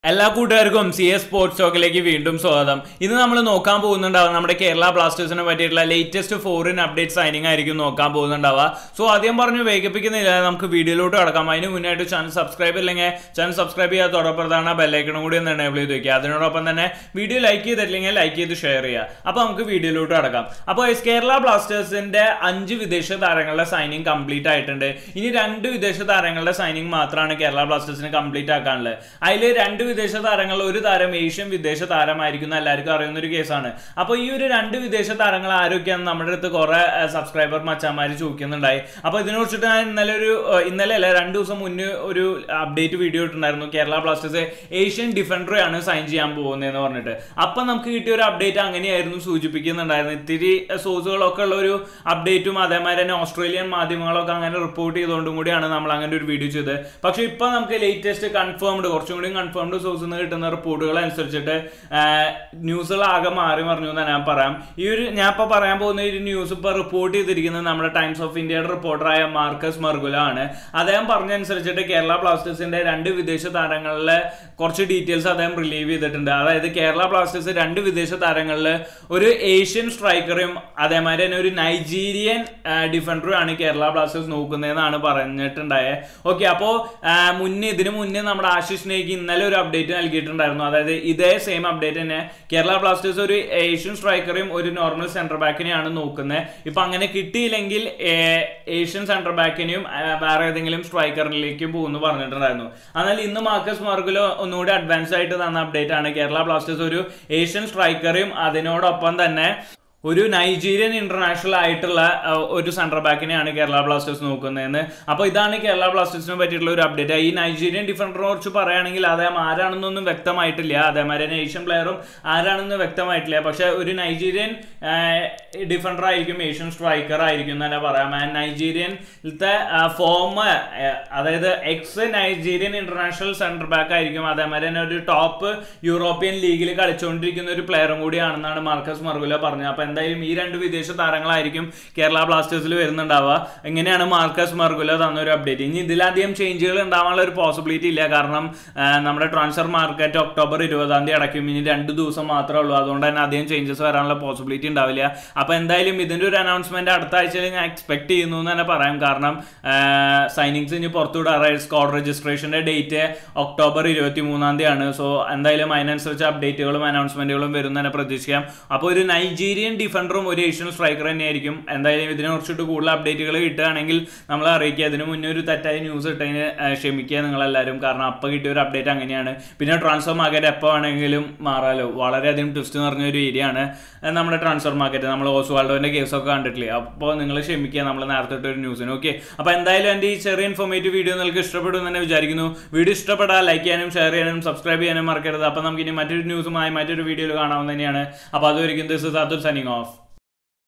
എല്ലാ കൂട്ടുകാർക്കും C S sports ടോക്കിലേക്ക് വീണ്ടും സ്വാഗതം ഇന്ന് നമ്മൾ നോക്കാൻ പോകുന്നുണ്ടാവുക നമ്മുടെ കേരള ബ്ലാസ്റ്റേഴ്സിനെ പറ്റിയിട്ടുള്ള ലേറ്റസ്റ്റ് ഫോറിൻ അപ്ഡേറ്റ് സൈനിങ് ആയിരിക്കും നോക്കാൻ പോകുന്നുണ്ടാവുക സോ ആദ്യം പറഞ്ഞു വേഗപ്പിക്കുന്നില്ല നമുക്ക് വീഡിയോയിലോട്ട് കിടക്കാം അതിന് മുന്നായിട്ട് ചാനൽ സബ്സ്ക്രൈബ് ഇല്ലെങ്കിൽ ചാനൽ സബ്സ്ക്രൈബ് ചെയ്യാത്തോടൊപ്പം ബെല്ലൈക്കണും കൂടി ഒന്ന് എനേബിൾ ചെയ്ത് വെക്കുക അതിനോടൊപ്പം തന്നെ വീഡിയോ ലൈക്ക് ചെയ്തിട്ടില്ലെങ്കിൽ ലൈക്ക് ചെയ്ത് ഷെയർ ചെയ്യുക അപ്പോൾ നമുക്ക് വീഡിയോയിലോട്ട് കിടക്കാം അപ്പോൾ കേരള ബ്ലാസ്റ്റേഴ്സിന്റെ അഞ്ച് വിദേശ താരങ്ങളുടെ സൈനിങ് കംപ്ലീറ്റ് ആയിട്ടുണ്ട് ഇനി രണ്ട് വിദേശ താരങ്ങളുടെ സൈനിങ് മാത്രമാണ് കേരള ബ്ലാസ്റ്റേഴ്സിന് കംപ്ലീറ്റ് ആക്കാനുള്ളത് അതിൽ രണ്ട് വിദേശ താരങ്ങളിൽ ഒരു താരം ഏഷ്യൻ വിദേശ താരമായിരിക്കും എന്ന് എല്ലാവർക്കും അറിയുന്ന ഒരു കേസാണ് അപ്പോൾ ഈ ഒരു രണ്ട് വിദേശ താരങ്ങൾ ആരൊക്കെയാണെന്ന് നമ്മുടെ അടുത്ത് കുറെ സബ്സ്ക്രൈബർ മച്ചാന്മാർ ചോദിക്കുന്നുണ്ടായി അപ്പോൾ ഇതിനെ കുറിച്ചിട്ട് ഞാൻ ഇന്നലെ ഒരു ഏഹ്, ഇന്നലെ അല്ല രണ്ട് ദിവസം മുന്നേ ഒരു അപ്ഡേറ്റ് വീഡിയോ ഇട്ടുണ്ടായിരുന്നു കേരള ബ്ലാസ്റ്റേഴ്സ് ഏഷ്യൻ ഡിഫൻഡറെയാണ് സൈൻ ചെയ്യാൻ പോകുന്നതെന്ന് പറഞ്ഞിട്ട് അപ്പം നമുക്ക് കിട്ടിയ ഒരു അപ്ഡേറ്റ് അങ്ങനെയായിരുന്നു സൂചിപ്പിക്കുന്നുണ്ടായിരുന്നു ഇത്തിരി സോഴ്സുകളൊക്കെ ഉള്ള ഒരു അപ്ഡേറ്റും അതേമാതിരി തന്നെ ഓസ്ട്രേലിയൻ മാധ്യമങ്ങളൊക്കെ അങ്ങനെ റിപ്പോർട്ട് ചെയ്തുകൊണ്ടും കൂടിയാണ് നമ്മൾ അങ്ങനെ ഒരു വീഡിയോ ചെയ്തത് പക്ഷെ ഇപ്പൊ നമുക്ക് ലേറ്റസ്റ്റ് കൺഫേംഡ് കുറച്ചും കൂടി കൺഫേംഡ് സോഴ്സിൽ നിന്ന് കിട്ടുന്ന റിപ്പോർട്ടുകൾ അനുസരിച്ചിട്ട് ന്യൂസുകൾ ആകെ മാറി മറിഞ്ഞു എന്ന് ഞാൻ പറയാം ഈ ഒരു ഞാൻ ഇപ്പൊ പറയാൻ പോകുന്ന ഈ ഒരു ന്യൂസ് ഇപ്പൊ റിപ്പോർട്ട് ചെയ്തിരിക്കുന്നത് നമ്മുടെ ടൈംസ് ഓഫ് ഇന്ത്യയുടെ റിപ്പോർട്ടറായ മാർക്കസ് മർഗുല ആണ് അദ്ദേഹം പറഞ്ഞനുസരിച്ചിട്ട് കേരള ബ്ലാസ്റ്റേഴ്സിന്റെ രണ്ട് വിദേശ താരങ്ങളിലെ കുറച്ച് ഡീറ്റെയിൽസ് അദ്ദേഹം റിലീവ് ചെയ്തിട്ടുണ്ട് അതായത് കേരള ബ്ലാസ്റ്റേഴ്സ് രണ്ട് വിദേശ താരങ്ങളിൽ ഒരു ഏഷ്യൻ സ്ട്രൈക്കറും അതേമാതിരി തന്നെ ഒരു നൈജീരിയൻ ഡിഫൻഡറും ആണ് കേരള ബ്ലാസ്റ്റേഴ്സ് നോക്കുന്നതെന്നാണ് പറഞ്ഞിട്ടുണ്ടായത് ഓക്കെ അപ്പോൾ മുന്നേ ഇതിന് മുന്നേ നമ്മുടെ ആശിഷ് നേക്ക് ഇന്നലെ ഒരു അപ്ഡേറ്റ് നൽകിയിട്ടുണ്ടായിരുന്നു അതായത് ഇതേ സെയിം അപ്ഡേറ്റ് തന്നെ കേരള ബ്ലാസ്റ്റേഴ്സ് ഒരു ഏഷ്യൻ സ്ട്രൈക്കറെയും ഒരു നോർമൽ സെന്റർ ബാക്കിനെയാണ് നോക്കുന്നത് ഇപ്പൊ അങ്ങനെ കിട്ടിയില്ലെങ്കിൽ ഏർ, ഏഷ്യൻ സെന്റർ ബാക്കിനെയും വേറെ ഏതെങ്കിലും സ്ട്രൈക്കറിലേക്കും പോകുന്നു പറഞ്ഞിട്ടുണ്ടായിരുന്നു എന്നാൽ ഇന്ന് മാർക്കസ് മാർഗുലോ ഒന്നുകൂടി അഡ്വാൻസ് ആയിട്ട് തന്ന അപ്ഡേറ്റ് ആണ് കേരള ബ്ലാസ്റ്റേഴ്സ് ഒരു ഏഷ്യൻ സ്ട്രൈക്കറെയും അതിനോടൊപ്പം തന്നെ ഒരു നൈജീരിയൻ ഇന്റർനാഷണൽ ആയിട്ടുള്ള അഹ്, ഒരു സെൻട്രൽ ബാക്കിനെയാണ് കേരള ബ്ലാസ്റ്റേഴ്സ് നോക്കുന്നതെന്ന് അപ്പോൾ ഇതാണ് കേരള ബ്ലാസ്റ്റേഴ്സിനെ പറ്റിയിട്ടുള്ള ഒരു അപ്ഡേറ്റ് ഈ നൈജീരിയൻ ഡിഫൻഡറിനെ കുറിച്ച് പറയുകയാണെങ്കിൽ അദ്ദേഹം ആരാണെന്നൊന്നും വ്യക്തമായിട്ടില്ല അതേമാതിരി തന്നെ ഏഷ്യൻ പ്ലെയറും ആരാണെന്ന് വ്യക്തമായിട്ടില്ല പക്ഷെ ഒരു നൈജീരിയൻ ഡിഫൻഡർ ആയിരിക്കും ഏഷ്യൻ സ്ട്രൈക്കർ ആയിരിക്കും എന്ന് തന്നെ പറയാം ആൻഡ് നൈജീരിയനിലത്തെ ഫോം അതായത് ex Nigerian international central back ആയിരിക്കും അതേമാതിരി തന്നെ ഒരു ടോപ്പ് യൂറോപ്യൻ ലീഗിൽ കളിച്ചുകൊണ്ടിരിക്കുന്ന ഒരു പ്ലെയറും കൂടിയാണെന്നാണ് മാർക്കസ് മർഗുല പറഞ്ഞത് അപ്പൊ എന്തായാലും ഈ രണ്ട് വിദേശ താരങ്ങളായിരിക്കും കേരള ബ്ലാസ്റ്റേഴ്സിൽ വരുന്നുണ്ടാവുക എങ്ങനെയാണ് മാർക്കസ് മർഗുല തന്ന ഒരു അപ്ഡേറ്റ് ഇനി ഇതിലധികം ചേഞ്ചുകൾ ഉണ്ടാവാനുള്ള ഒരു പോസിബിലിറ്റി ഇല്ല കാരണം ആ, നമ്മുടെ ട്രാൻസ്ഫർ മാർക്കറ്റ് ഒക്ടോബർ ഇരുപതാം തീയതി അടയ്ക്കും ഇനി രണ്ട് ദിവസം മാത്രമേ ഉള്ളൂ അതുകൊണ്ട് തന്നെ അധികം ചേഞ്ചസ് വരാനുള്ള പോസിബിലിറ്റി ഉണ്ടാവില്ല അപ്പൊ എന്തായാലും ഇതിന്റെ ഒരു അനൗൺസ്മെന്റ് അടുത്ത ആഴ്ചയിൽ ഞാൻ എക്സ്പെക്ട് ചെയ്യുന്നു എന്ന് തന്നെ പറയാം കാരണം സൈനിങ്സ് ഇനി പുറത്തുവിടാറായി സ്കോഡ് രജിസ്ട്രേഷന്റെ ഡേറ്റ് ഒക്ടോബർ ഇരുപത്തി മൂന്നാം തീയതിയാണ് സോ എന്തായാലും അതിനനുസരിച്ച് അപ്ഡേറ്റുകളും അനൗൺസ്മെന്റുകളും വരും എന്ന് തന്നെ പ്രതീക്ഷിക്കാം അപ്പോൾ ഒരു നൈജീരിയൻ ഡിഫൻഡറും ഒരു ഏഷ്യൻ സ്ട്രൈക്കർ തന്നെയായിരിക്കും എന്തായാലും ഇതിനെ കുറിച്ചിട്ട് കൂടുതൽ അപ്ഡേറ്റുകൾ കിട്ടുകയാണെങ്കിൽ നമ്മളെ അറിയിക്കുക അതിന് മുന്നേ ഒരു തെറ്റായ ന്യൂസ് ഇട്ടതിന് ആ, ക്ഷമിക്കുക നിങ്ങളെല്ലാവരും കാരണം അപ്പോൾ കിട്ടിയ ഒരു അപ്ഡേറ്റ് അങ്ങനെയാണ് പിന്നെ ട്രാൻസ്ഫർ മാർക്കറ്റ് എപ്പോൾ വേണമെങ്കിലും മാറാലോ വളരെയധികം ട്വിസ്റ്റ് നിറഞ്ഞ ഒരു ഏരിയ ആണ് ആ, നമ്മുടെ ട്രാൻസ്ഫർ മാർക്കറ്റ് നമ്മൾ ഓസ്വാൾഡോന്റെ കേസൊക്കെ കണ്ടിട്ടില്ലേ അപ്പോൾ നിങ്ങൾ ക്ഷമിക്കുക നമ്മൾ നേരത്തെ ഇട്ട ഒരു ന്യൂസിന് ഓക്കെ അപ്പോൾ എന്തായാലും എൻ്റെ ഈ ചെറിയ ഇൻഫോർമേറ്റീവ് വീഡിയോ നിങ്ങൾക്ക് ഇഷ്ടപ്പെടും എന്ന് തന്നെ വിചാരിക്കുന്നു വീഡിയോ ഇഷ്ടപ്പെട്ടാൽ ലൈക്ക് ചെയ്യാനും ഷെയർ ചെയ്യാനും സബ്സ്ക്രൈബ് ചെയ്യാനും മറക്കരുത് അപ്പോൾ നമുക്ക് ഇനി മറ്റൊരു ന്യൂസുമായി മറ്റൊരു വീഡിയോയിൽ കാണാവുന്ന തന്നെയാണ് അപ്പോൾ അതുവരെയും this is Atul signing of